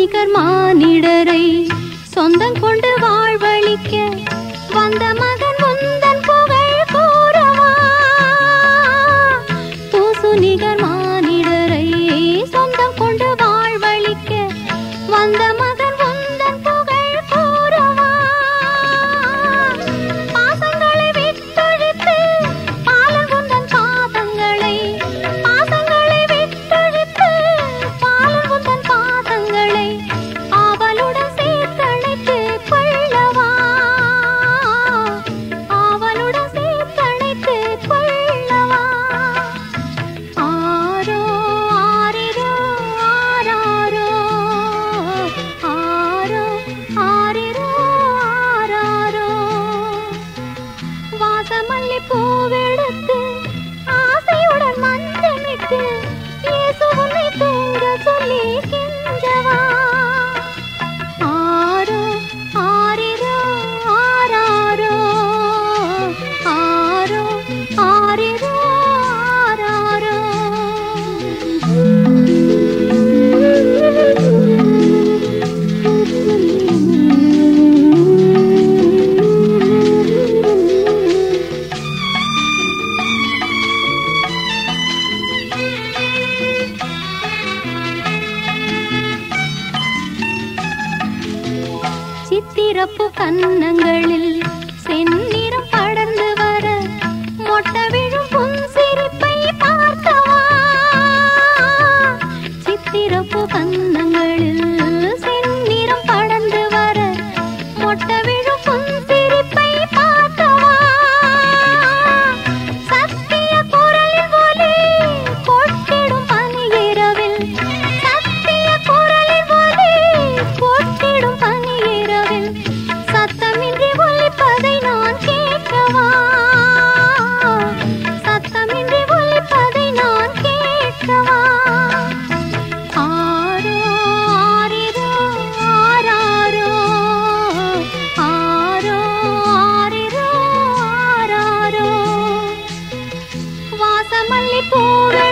நிகர் மானிடரை சொந்தம் கொண்டு வாழ்வழிக்க வந்த மகன் முந்தன் புகழ் கூறவா தூசு நிகர் மானிடரை சொந்தம் கொண்டு வாழ்வழிக்க வந்த மகன் முந்தன் புகழ் கூறவா பாசங்களை விட்டொழித்து பாலகுந்தன் பாதங்களை பாசங்களை விட்டொழித்து பாலகுந்தன் பாதங்களை ஆவலுடன் சேர்த்தணைத்து கொள்ளவா ஆவலுடன் சேர்த்தணைத்து கொள்ளவா ஆரோ ஆரிரோ ஆராரோ ஆரோ ஆரிரோ ஆராரோ வாசமல்லி பூவெடுத்து ஆசையுடன் மஞ்சமிட்டு இயேசு உன்னை தூங்க சொல்லி கெஞ்சவா ஆரோ ஆரிரோ ஆராரோ ஆரோ ஆரிரோ ஆராரோ சித்திரப்பு கன்னங்களில் செந்நிறம் படர்ந்து வர மொட்ட விழும் புன்சிரிப்பை பார்க்கவா சித்திரப்பு கன்னங்களில் செந்நிறம் படர்ந்து வர மொட்ட விழும் புன்சிரிப்பை பார்க்கவா சத்திய குரலில் ஒலி கொட்டிடும் பனியிரவில் சத்திய குரலில் ஒலி கொட்டிடும் பனியிரவில் சத்தமின்றி ஒலிப்பதை நான் கேட்கவா சத்தமின்றி ஒலிப்பதை நான் கேட்கவா ஆரோ ஆரிரோ ஆராரோ ஆரோ ஆரிரோ ஆராரோ வாசமல்லி பூவே